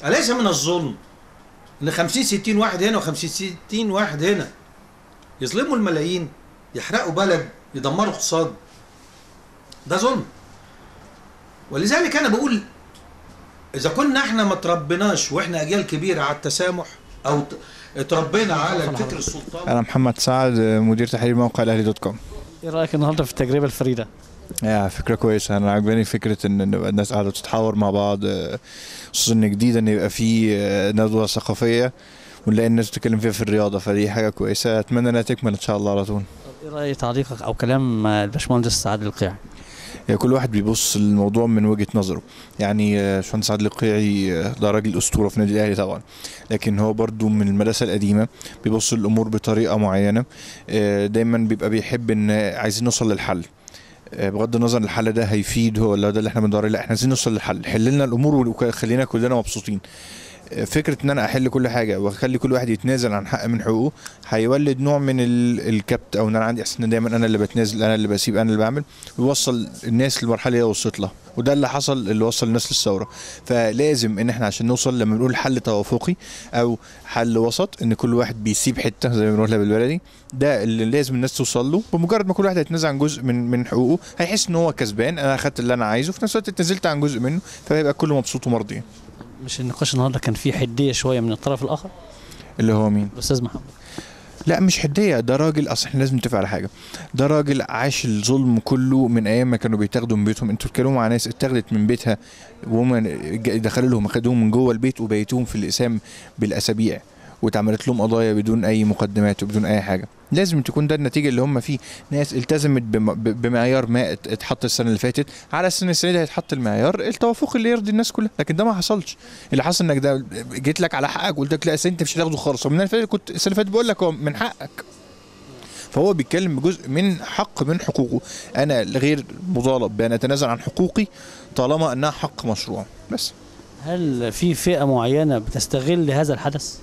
اليس من الظلم ان 50 60 واحد هنا و50 60 واحد هنا يظلموا الملايين يحرقوا بلد يدمروا اقتصاد ده ظلم ولذلك انا بقول اذا كنا احنا ما تربيناش واحنا اجيال كبيره على التسامح او ت- اتربينا على الفكر السلطاني انا محمد سعد مدير تحرير موقع الاهلي دوت كوم ايه رايك النهارده في التجربه الفريده يا فكره كويسه انا عجباني فكره ان نبقى الناس قاعده تتحاور مع بعض آه، خصوصا ان جديد ان يبقى في آه، ندوه ثقافيه ونلاقي الناس بتتكلم فيها في الرياضه فدي حاجه كويسه اتمنى انها تكمل ان شاء الله على طول طب ايه راي تعليقك او كلام آه، الباشمهندس سعد القيعي يعني كل واحد بيبص للموضوع من وجهه نظره يعني آه، باشمهندس سعد القيعي آه، ده راجل اسطوره في النادي الاهلي طبعا لكن هو برضو من المدرسه القديمه بيبص للامور بطريقه معينه آه، دايما بيبقى بيحب ان عايزين نوصل للحل آه، بغض النظر الحل ده هيفيد هو ولا ده اللي احنا بندور عليه لا احنا عايزين نوصل للحل حل لنا الامور وخلينا كلنا مبسوطين آه، فكره ان انا احل كل حاجه واخلي كل واحد يتنازل عن حق من حقوقه هيولد نوع من ال- الكبت او ان انا عندي احساس ان دايما انا اللي بتنازل انا اللي بسيب انا اللي بعمل ويوصل الناس للمرحله اللي هي وصلت لها وده اللي حصل اللي وصل الناس للثوره فلازم ان احنا عشان نوصل لما بنقول حل توافقي او حل وسط ان كل واحد بيسيب حته زي ما بنقولها بالبلدي ده اللي لازم الناس توصل له بمجرد ما كل واحد هيتنازل عن جزء من من حقوقه هيحس ان هو كسبان انا اخدت اللي انا عايزه في نفس الوقت اتنازلت عن جزء منه فهيبقى كله مبسوط ومرضي مش النقاش النهارده كان فيه حديه شويه من الطرف الاخر اللي هو مين الاستاذ محمد لا مش حديه ده راجل اصل احنا لازم نتفق على حاجه ده راجل عاش الظلم كله من ايام ما كانوا بيتاخدوا من بيتهم انتوا بتتكلموا مع ناس اتاخدت من بيتها وهم ج- دخلوا لهم خدوهم من جوه البيت وبيتوهم في الاقسام بالاسابيع واتعملت لهم قضايا بدون اي مقدمات وبدون اي حاجه لازم تكون ده النتيجه اللي هم فيه ناس التزمت بم- ب- بمعيار ما ات- اتحط السنه اللي فاتت على السنه السنه دي هيتحط المعيار التوافق اللي يرضي الناس كلها لكن ده ما حصلش اللي حصل انك ده جيت لك على حقك قلت لك لا أصل انت مش هتاخده خالص ومن الفاتت كنت السنه اللي فاتت بقول لك هو من حقك فهو بيتكلم بجزء من حق من حقوقه انا غير مطالب بان اتنازل عن حقوقي طالما انها حق مشروع بس هل في فئه معينه بتستغل هذا الحدث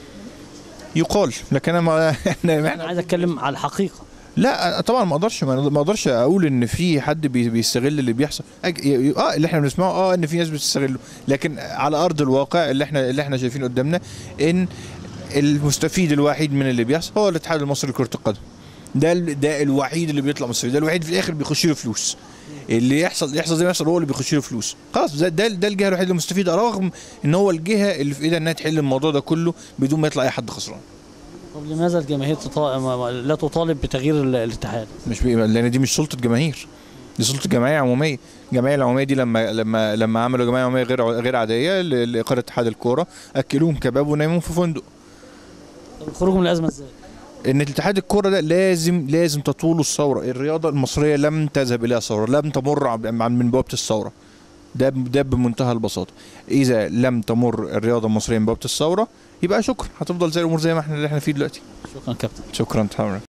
يقال لكن انا ما احنا انا احنا عايز اتكلم على الحقيقه لا طبعا ما اقدرش ما ما اقدرش اقول ان في حد بي- بيستغل اللي بيحصل أج- ي- اه اللي احنا بنسمعه اه ان في ناس بتستغله لكن على ارض الواقع اللي احنا اللي احنا شايفينه قدامنا ان المستفيد الوحيد من اللي بيحصل هو الاتحاد المصري لكره القدم ده ال- ده الوحيد اللي بيطلع مستفيد ده الوحيد في الاخر بيخش له فلوس اللي يحصل يحصل زي ما يحصل هو اللي بيخش له فلوس خلاص ده ده, ده الجهه الوحيده المستفيده رغم ان هو الجهه اللي في ايدها انها تحل الموضوع ده كله بدون ما يطلع اي حد خسران طب لماذا الجماهير تطا... ما- ما- لا تطالب بتغيير ال- الاتحاد مش بي... لان دي مش سلطه جماهير دي سلطه جمعيه عموميه الجمعيه العموميه دي لما لما لما عملوا جمعيه عموميه غير غير عاديه ل- لاقاره اتحاد الكوره اكلوهم كباب ونيموهم في فندق طب الخروج من الازمه ازاي ان الاتحاد الكوره ده لازم لازم تطول الثوره الرياضه المصريه لم تذهب اليها ثوره لم تمر عن عن- من بوابه الثوره ده ده بمنتهى البساطه اذا لم تمر الرياضه المصريه من بوابه الثوره يبقى شكرا هتفضل زي الامور زي ما احنا اللي احنا فيه دلوقتي شكرا كابتن شكرا تمام